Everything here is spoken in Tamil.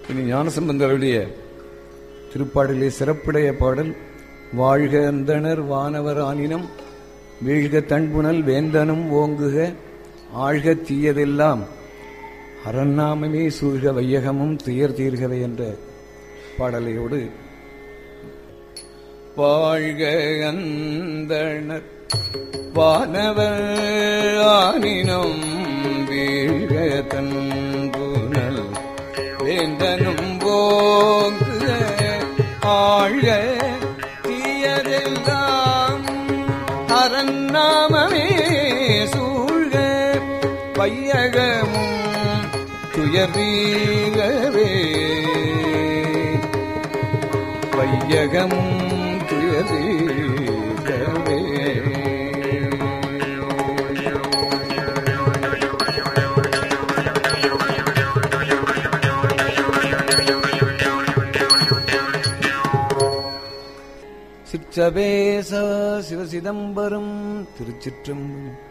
இனி ஞானசம்பந்தருடைய திருப்பாடலே சிறப்புடைய பாடல் வாழ்க அந்தணர் வானவர் ஆனினம் வீழ்க தன்புணல் வேந்தனும் ஓங்குக ஆழ்க தீயதெல்லாம் அரண்நாமமே சூழ்க வையகமும் துயர் தீர்கவை என்ற பாடலையோடு வாழ்க அந்தணர் வானவர் ஆனினம் வீழ்க தன்புணல் வேந்தனும் போங்குக ஆழ்க தீயதெல்லாம் அரண்நாமமே சூழ்க வையகமும் துயர்வீகவே வையகமும் துயர்வீகவே சிற்றபேச சிவசிதம்பரம் திருச்சிற்றம்பலம்